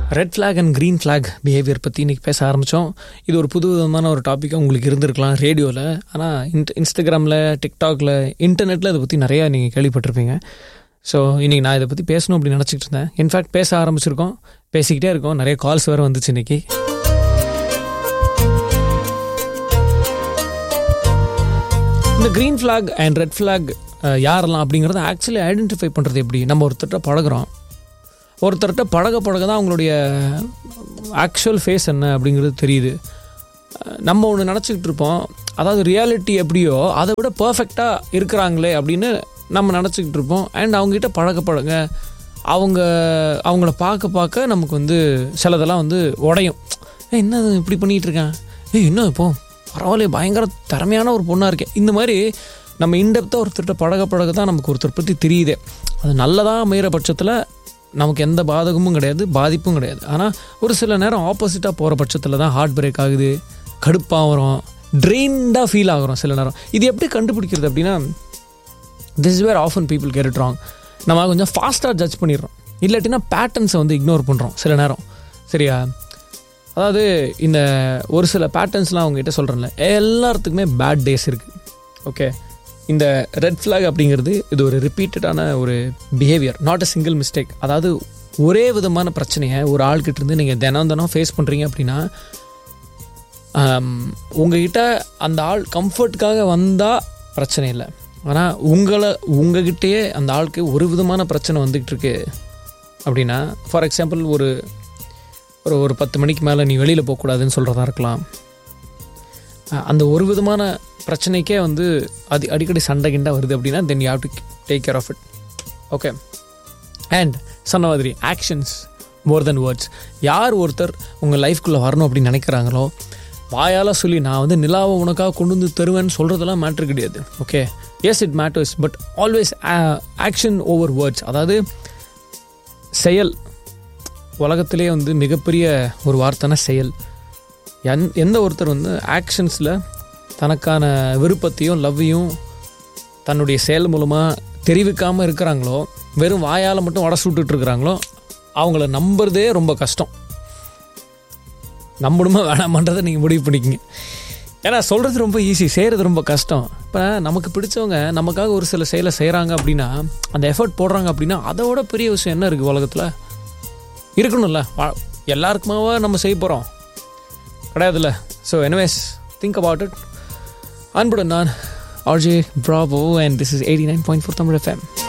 red flag and green flag behaviour பற்றி இன்றைக்கி பேச ஆரம்பித்தோம் இது ஒரு புது விதமான ஒரு டாப்பிக்காக உங்களுக்கு இருந்திருக்கலாம் ரேடியோவில் ஆனால் இன்ட் இன்ஸ்டாகிராமில் டிக்டாக்ல இன்டர்நெட்டில் இதை பற்றி நிறையா நீங்கள் கேள்விப்பட்டிருப்பீங்க ஸோ இன்றைக்கி நான் இதை பற்றி பேசணும் அப்படின்னு நினச்சிக்கிட்டு இருந்தேன் இன்ஃபேக்ட் பேச ஆரம்பிச்சிருக்கோம் பேசிக்கிட்டே இருக்கோம் நிறைய கால்ஸ் வேறு வந்துச்சு இன்றைக்கி இந்த green flag and red flag யாரெல்லாம் அப்படிங்கிறத ஆக்சுவலி ஐடென்டிஃபை பண்ணுறது எப்படி நம்ம ஒருத்தர்கிட்ட பழகுறோம் ஒருத்தர்கிட்ட பழக பழக தான் அவங்களுடைய ஆக்சுவல் ஃபேஸ் என்ன அப்படிங்கிறது தெரியுது அஹ் நம்ம ஒன்று நினச்சிக்கிட்டு இருப்போம் அதாவது ரியாலிட்டி எப்படியோ அதை விட பர்ஃபெக்டாக இருக்கிறாங்களே அப்படின்னு நம்ம நினச்சிக்கிட்டு இருப்போம் அண்ட் அவங்ககிட்ட பழக பழக அவங்க அவங்கள பார்க்க பார்க்க நமக்கு வந்து சிலதெல்லாம் வந்து உடையும் ஏய் என்ன இது இப்படி பண்ணிகிட்டு இருக்கேன் ஏய் என்ன இப்போ பரவாயில்லையே பயங்கர திறமையான ஒரு பொண்ணாக இருக்கேன் இந்த மாதிரி நம்ம இன்டெப்த்தாக ஒருத்தர்கிட்ட பழக பழக தான் நமக்கு ஒருத்தர் பற்றி தெரியுதே அது நல்லதாக அமையிற பட்சத்தில் நமக்கு எந்த பாதகமும் கிடையாது பாதிப்பும் கிடையாது ஆனால் ஒரு சில நேரம் ஆப்போசிட்டாக போகிற பட்சத்தில் தான் ஹார்ட் பிரேக் ஆகுது கடுப்பாக வரும் ட்ரெயின்டாக ஃபீல் ஆகுறோம் சில நேரம் இது எப்படி கண்டுபிடிக்கிறது அப்படின்னா this is where often people get wrong நம்ம கொஞ்சம் ஃபாஸ்ட்டாக ஜட்ஜ் பண்ணிடுறோம் இல்லாட்டினா பேட்டர்ன்ஸை வந்து இக்னோர் பண்ணுறோம் சில நேரம் சரியா அதாவது இந்த ஒரு சில பேட்டர்ன்ஸ்லாம் அவங்ககிட்ட சொல்கிறேன்ல எல்லாத்துக்குமே பேட் டேஸ் இருக்குது ஓகே இந்த ரெட் ஃப்ளாக் அப்படிங்கிறது இது ஒரு ரிப்பீட்டடான ஒரு behaviour not a single mistake அதாவது ஒரே விதமான பிரச்சனையை ஒரு ஆள்கிட்ட இருந்து நீங்கள் தினம் தினம் ஃபேஸ் பண்ணுறீங்க அப்படின்னா ஆம், உங்ககிட்ட அந்த ஆள் கம்ஃபர்ட்டுக்காக வந்தால் பிரச்சனை இல்லை ஆனால் உங்களை உங்ககிட்டயே அந்த ஆளுக்கு ஒரு விதமான பிரச்சனை வந்துகிட்டு இருக்கு அப்படின்னா ஃபார் எக்ஸாம்பிள் ஒரு ஒரு ஒரு பத்து மணிக்கு மேலே நீ வெளியில் போகக்கூடாதுன்னு சொல்கிறதா இருக்கலாம் அஹ் அந்த ஒரு விதமான பிரச்சனைக்கே வந்து அது அடிக்கடி சண்டை கிண்டா வருது அப்படின்னா then you have to take care of it okay and சொன்ன மாதிரி ஆக்ஷன்ஸ் மோர் தென் வேர்ட்ஸ் யார் ஒருத்தர் உங்கள் லைஃப்குள்ளே வரணும் அப்படின்னு நினைக்கிறாங்களோ வாயால் சொல்லி நான் வந்து நிலாவை உனக்காக கொண்டு வந்து தருவேன்னு சொல்கிறதெல்லாம் மேட்ரு கிடையாது okay yes it matters but always action over words அதாவது செயல் உலகத்திலே வந்து மிகப்பெரிய ஒரு வார்த்தைனா செயல் எந் எந்த ஒருத்தர் வந்து ஆக்ஷன்ஸில் தனக்கான விருப்பத்தையும் லவ்வையும் தன்னுடைய செயல் மூலமாக தெரிவிக்காமல் இருக்கிறாங்களோ வெறும் வாயால் மட்டும் வடை சுட்டுட்டு இருக்கிறாங்களோ அவங்கள நம்புறதே ரொம்ப கஷ்டம் நம்பணுமா வேணாமான்றதை நீங்கள் முடிவு பண்ணிக்கங்க ஏன்னா சொல்கிறது ரொம்ப ஈஸி செய்கிறது ரொம்ப கஷ்டம் இப்போ நமக்கு பிடிச்சவங்க நமக்காக ஒரு சில செயலை செய்கிறாங்க அப்படின்னா அந்த எஃபர்ட் போடுறாங்க அப்படின்னா அதை விட பெரிய விஷயம் என்ன இருக்குது உலகத்தில் இருக்கணும்ல வா- எல்லாருக்குமாவா நம்ம செய்ய போகிறோம் கிடையாதுல்ல so anyways think about it அன்புடன் நான் RJ Bravo and this is eighty nine point four Tamil FM